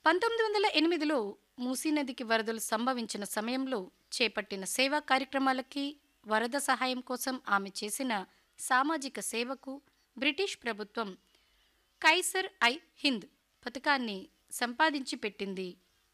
పంతొమ్మిది వందల ఎనిమిదిలో మూసీ నదికి వరదలు సంభవించిన సమయంలో చేపట్టిన సేవా కార్యక్రమాలకి వరద సహాయం కోసం ఆమె చేసిన సామాజిక సేవకు బ్రిటిష్ ప్రభుత్వం కైసర్ ఐ హింద్ పథకాన్ని సంపాదించి పెట్టింది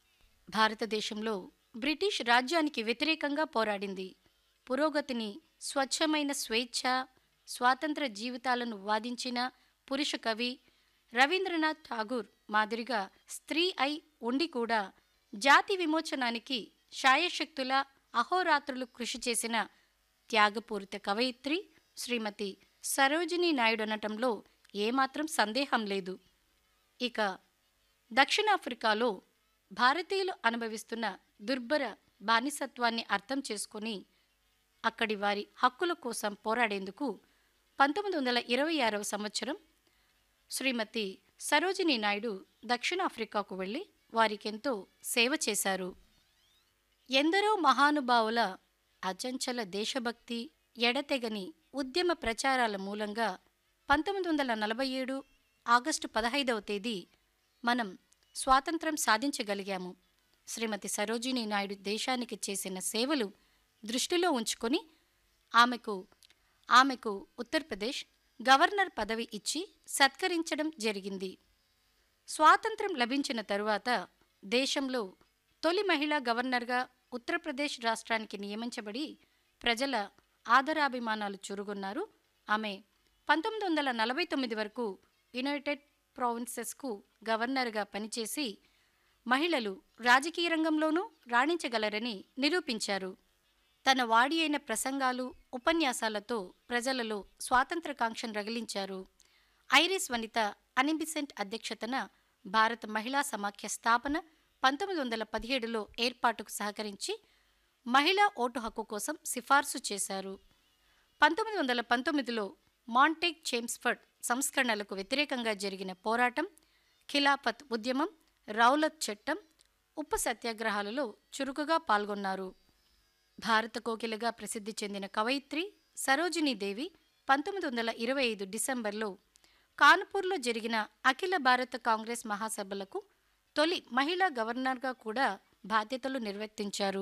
భారతదేశంలో బ్రిటిష్ రాజ్యానికి వ్యతిరేకంగా పోరాడింది పురోగతిని స్వచ్ఛమైన స్వేచ్ఛ స్వాతంత్ర జీవితాలను వాదించిన పురుష కవి రవీంద్రనాథ్ ఠాగూర్ మాదిరిగా స్త్రీ అయి ఉండి కూడా జాతి విమోచనానికి శాయశక్తుల అహోరాత్రులు కృషి చేసిన త్యాగపూరిత కవయిత్రి శ్రీమతి సరోజినీ నాయుడు అనటంలో ఏమాత్రం సందేహం లేదు ఇక దక్షిణాఫ్రికాలో భారతీయులు అనుభవిస్తున్న దుర్భర బానిసత్వాన్ని అర్థం చేసుకొని అక్కడి వారి హక్కుల కోసం పోరాడేందుకు పంతొమ్మిది వందల ఇరవై ఆరవ సంవత్సరం శ్రీమతి సరోజినీ నాయుడు దక్షిణాఫ్రికాకు వెళ్ళి వారికెంతో సేవ చేశారు ఎందరో మహానుభావుల అచంచల దేశభక్తి ఎడతెగని ఉద్యమ ప్రచారాల మూలంగా పంతొమ్మిది వందల నలభై ఏడు ఆగస్టు పదహైదవ తేదీ మనం స్వాతంత్రం సాధించగలిగాము శ్రీమతి సరోజినీ నాయుడు దేశానికి చేసిన సేవలు దృష్టిలో ఉంచుకొని ఆమెకు ఆమెకు ఉత్తరప్రదేశ్ గవర్నర్ పదవి ఇచ్చి సత్కరించడం జరిగింది స్వాతంత్రం లభించిన తరువాత దేశంలో తొలి మహిళా గవర్నర్గా ఉత్తరప్రదేశ్ రాష్ట్రానికి నియమించబడి ప్రజల ఆదరాభిమానాలు చురుగున్నారు ఆమె పంతొమ్మిది వందల నలభై తొమ్మిది వరకు యునైటెడ్ ప్రావిన్సెస్కు గవర్నర్గా పనిచేసి మహిళలు రాజకీయ రంగంలోనూ రాణించగలరని నిరూపించారు తన వాడి అయిన ప్రసంగాలు ఉపన్యాసాలతో ప్రజలలో స్వాతంత్రకాంక్షను రగిలించారు ఐరిస్ వనిత అనిబిసెంట్ అధ్యక్షతన భారత మహిళా సమాఖ్య స్థాపన పంతొమ్మిది వందల పదిహేడులో ఏర్పాటుకు సహకరించి మహిళా ఓటు హక్కు కోసం సిఫార్సు చేశారు పంతొమ్మిది వందల పంతొమ్మిదిలో మాంటేక్ చేమ్స్ఫర్డ్ సంస్కరణలకు వ్యతిరేకంగా జరిగిన పోరాటం ఖిలాఫత్ ఉద్యమం రౌలత్ చట్టం ఉప్పు సత్యాగ్రహాలలో చురుకుగా పాల్గొన్నారు భారత కోకిలగా ప్రసిద్ధి చెందిన కవయిత్రి సరోజినీదేవి పంతొమ్మిది వందల ఇరవై ఐదు డిసెంబర్లో కాన్పూర్లో జరిగిన అఖిల భారత కాంగ్రెస్ మహాసభలకు తొలి మహిళా గవర్నర్గా కూడా బాధ్యతలు నిర్వర్తించారు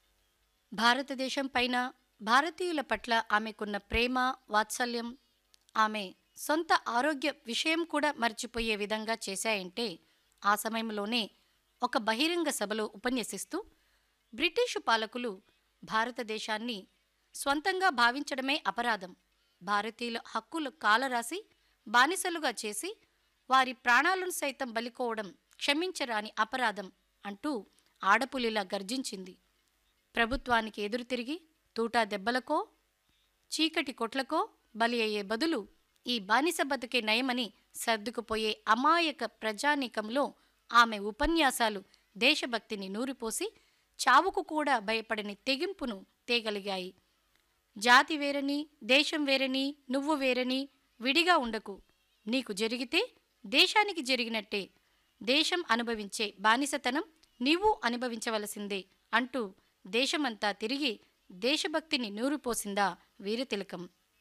భారతదేశం పైన భారతీయుల పట్ల ఆమెకున్న ప్రేమ వాత్సల్యం ఆమె సొంత ఆరోగ్య విషయం కూడా మర్చిపోయే విధంగా చేశాయంటే ఆ సమయంలోనే ఒక బహిరంగ సభలో ఉపన్యసిస్తూ బ్రిటిషు పాలకులు భారతదేశాన్ని స్వంతంగా భావించడమే అపరాధం భారతీయుల హక్కులు కాలరాసి బానిసలుగా చేసి వారి ప్రాణాలను సైతం బలికోవడం క్షమించరాని అపరాధం అంటూ ఆడపులిలా గర్జించింది ప్రభుత్వానికి ఎదురు తిరిగి తూటా దెబ్బలకో చీకటి కొట్లకో బలి అయ్యే బదులు ఈ బానిస బతుకే నయమని సర్దుకుపోయే అమాయక ప్రజానీకంలో ఆమె ఉపన్యాసాలు దేశభక్తిని నూరిపోసి చావుకు కూడా భయపడని తెగింపును తేగలిగాయి జాతి వేరని దేశం వేరని నువ్వు వేరని విడిగా ఉండకు నీకు జరిగితే దేశానికి జరిగినట్టే దేశం అనుభవించే బానిసతనం నీవు అనుభవించవలసిందే అంటూ దేశమంతా తిరిగి దేశభక్తిని నూరిపోసిందా వీరతిలకం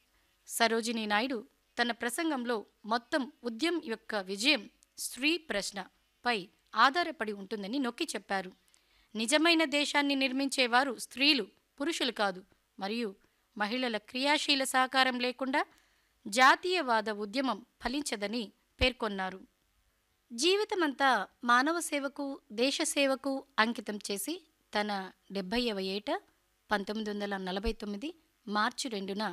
సరోజినీ నాయుడు తన ప్రసంగంలో మొత్తం ఉద్యమం యొక్క విజయం స్త్రీ ప్రశ్న పై ఆధారపడి ఉంటుందని నొక్కి చెప్పారు నిజమైన దేశాన్ని నిర్మించేవారు స్త్రీలు పురుషులు కాదు మరియు మహిళల క్రియాశీల సహకారం లేకుండా జాతీయవాద ఉద్యమం ఫలించదని పేర్కొన్నారు జీవితమంతా మానవ సేవకు దేశ సేవకు అంకితం చేసి తన డెబ్భైవ ఏట పంతొమ్మిది వందల నలభై తొమ్మిది మార్చి రెండున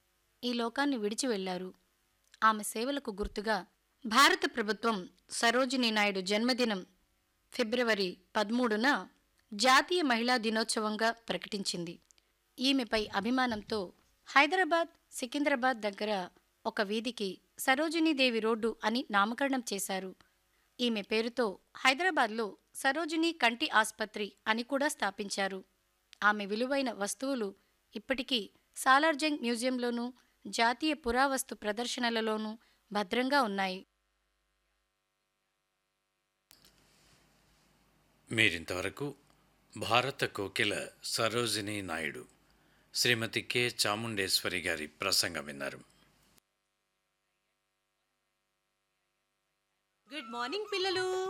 ఈ లోకాన్ని విడిచి వెళ్లారు ఆమె సేవలకు గుర్తుగా భారత ప్రభుత్వం సరోజినీ నాయుడు జన్మదినం ఫిబ్రవరి పదమూడున జాతీయ మహిళా దినోత్సవంగా ప్రకటించింది ఈమెపై అభిమానంతో హైదరాబాద్ సికింద్రాబాద్ దగ్గర ఒక వీధికి సరోజినీదేవి రోడ్డు అని నామకరణం చేశారు ఈమె పేరుతో హైదరాబాద్లో సరోజినీ కంటి ఆస్పత్రి అని కూడా స్థాపించారు ఆమె విలువైన వస్తువులు ఇప్పటికీ సాలార్జంగ్ మ్యూజియంలోనూ జాతీయ పురావస్తు ప్రదర్శనలలోనూ భద్రంగా ఉన్నాయి మీరింతవరకు భారత కోకిల సరోజినీ నాయుడు శ్రీమతి కె చాముండేశ్వరి గారి ప్రసంగం విన్నారు గుడ్ మార్నింగ్ పిల్లలు